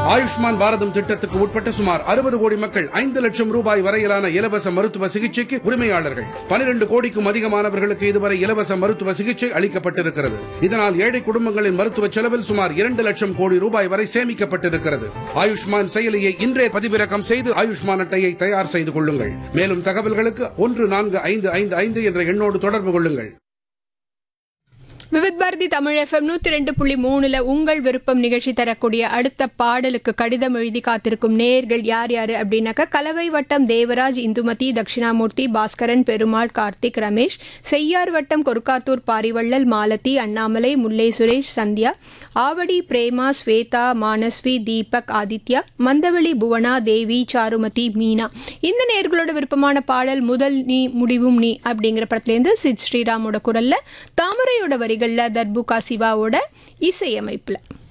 ஆயுஷ்மான் பாரதம் திட்டத்துக்கு உட்பட்ட சுமார் அறுபது கோடி மக்கள் ஐந்து லட்சம் ரூபாய் வரையிலான இலவச மருத்துவ சிகிச்சைக்கு உரிமையாளர்கள் பனிரெண்டு கோடிக்கும் அதிகமானவர்களுக்கு இதுவரை இலவச மருத்துவ சிகிச்சை அளிக்கப்பட்டிருக்கிறது இதனால் ஏழை குடும்பங்களின் மருத்துவ செலவில் சுமார் இரண்டு லட்சம் கோடி ரூபாய் வரை சேமிக்கப்பட்டிருக்கிறது ஆயுஷ்மான் செயலியை இன்றே பதிவிறக்கம் செய்து ஆயுஷ்மான் அட்டையை தயார் செய்து கொள்ளுங்கள் மேலும் தகவல்களுக்கு ஒன்று நான்கு ஐந்து ஐந்து ஐந்து என்ற எண்ணோடு தொடர்பு கொள்ளுங்கள் விவித் பாரதி தமிழ் எஃப்எம் நூத்தி ரெண்டு புள்ளி மூணுல உங்கள் விருப்பம் நிகழ்ச்சி தரக்கூடிய அடுத்த பாடலுக்கு கடிதம் எழுதி காத்திருக்கும் நேர்கள் யார் யாரு அப்படின்னாக்கா கலவை வட்டம் தேவராஜ் இந்துமதி தட்சிணாமூர்த்தி பாஸ்கரன் பெருமாள் கார்த்திக் ரமேஷ் செய்யார் வட்டம் கொருக்காத்தூர் பாரிவள்ளல் மாலதி அண்ணாமலை முல்லை சுரேஷ் சந்தியா ஆவடி பிரேமா ஸ்வேதா மானஸ்வி தீபக் ஆதித்யா மந்தவெளி புவனா தேவி சாருமதி மீனா இந்த நேர்களோட விருப்பமான பாடல் முதல் நீ முடிவும் நீ அப்படிங்கிற படத்துலேருந்து சித் ஸ்ரீராமோட குரல்ல தாமரையோட வரிகளில் தர்புகா சிவாவோட இசையமைப்பில்